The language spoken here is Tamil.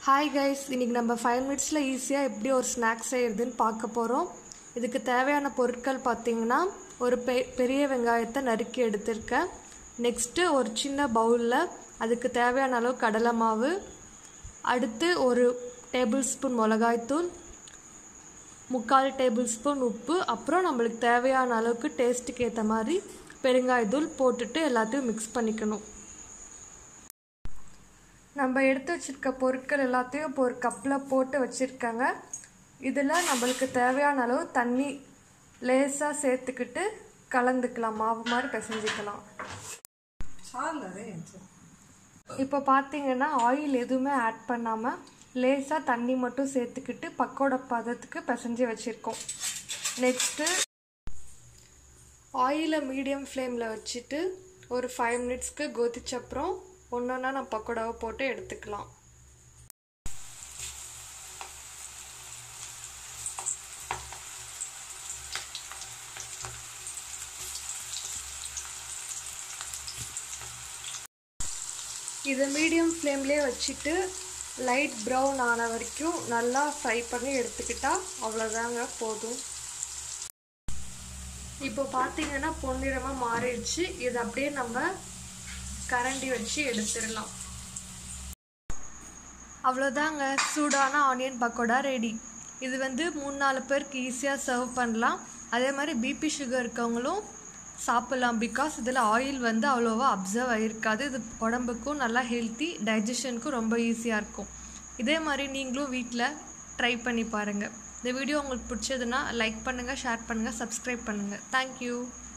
ஹாய் கைஸ் இன்றைக்கி நம்ம ஃபைவ் மினிட்ஸில் ஈஸியாக எப்படி ஒரு ஸ்நாக்ஸ் செய்கிறதுன்னு பார்க்க போகிறோம் இதுக்கு தேவையான பொருட்கள் பார்த்தீங்கன்னா ஒரு பெ பெரிய வெங்காயத்தை நறுக்கி எடுத்திருக்கேன் நெக்ஸ்ட்டு ஒரு சின்ன பவுலில் அதுக்கு தேவையான அளவு கடலை மாவு அடுத்து ஒரு டேபிள் ஸ்பூன் மிளகாய்த்தூள் முக்கால் டேபிள் ஸ்பூன் உப்பு அப்புறம் நம்மளுக்கு தேவையான அளவுக்கு டேஸ்ட்டுக்கு ஏற்ற மாதிரி பெருங்காயத்தூள் போட்டுட்டு எல்லாத்தையும் மிக்ஸ் பண்ணிக்கணும் நம்ம எடுத்து வச்சிருக்க பொருட்கள் எல்லாத்தையும் இப்போ ஒரு கப்பில் போட்டு வச்சுருக்கேங்க இதில் நம்மளுக்கு தேவையான அளவு தண்ணி லேசாக சேர்த்துக்கிட்டு கலந்துக்கலாம் மாவு மாதிரி பிசைஞ்சிக்கலாம் இப்போ பார்த்தீங்கன்னா ஆயில் எதுவுமே ஆட் பண்ணாமல் லேசாக தண்ணி மட்டும் சேர்த்துக்கிட்டு பக்கோட பதத்துக்கு பிசைஞ்சு வச்சுருக்கோம் நெக்ஸ்ட்டு ஆயிலை மீடியம் ஃப்ளேமில் வச்சுட்டு ஒரு ஃபைவ் மினிட்ஸ்க்கு கொதிச்சப்புறம் ஒன்றொன்னா நான் பக்கோடாவை போட்டு எடுத்துக்கலாம் இதை மீடியம் ஃப்ளேம்லேயே வச்சுட்டு லைட் ப்ரௌன் ஆன வரைக்கும் நல்லா ஃப்ரை பண்ணி எடுத்துக்கிட்டால் அவ்வளோதாங்க போதும் இப்போ பார்த்தீங்கன்னா பொன்னிறமாக மாறிடுச்சு இது அப்படியே நம்ம கரண்டி வச்சு எடுத்துடலாம் அவ்வளோதாங்க சூடான ஆனியன் பக்கோடா ரெடி இது வந்து மூணு நாலு பேருக்கு ஈஸியாக சர்வ் பண்ணலாம் அதே மாதிரி பிபி சுகர் இருக்கவங்களும் சாப்பிட்லாம் பிகாஸ் இதில் ஆயில் வந்து அவ்வளோவா அப்சர்வ் ஆகிருக்காது இது உடம்புக்கும் நல்லா ஹெல்த்தி டைஜஷனுக்கும் ரொம்ப ஈஸியாக இருக்கும் இதே மாதிரி நீங்களும் வீட்டில் ட்ரை பண்ணி பாருங்கள் இந்த வீடியோ உங்களுக்கு பிடிச்சதுன்னா லைக் பண்ணுங்கள் ஷேர் பண்ணுங்கள் சப்ஸ்கிரைப் பண்ணுங்கள் தேங்க்யூ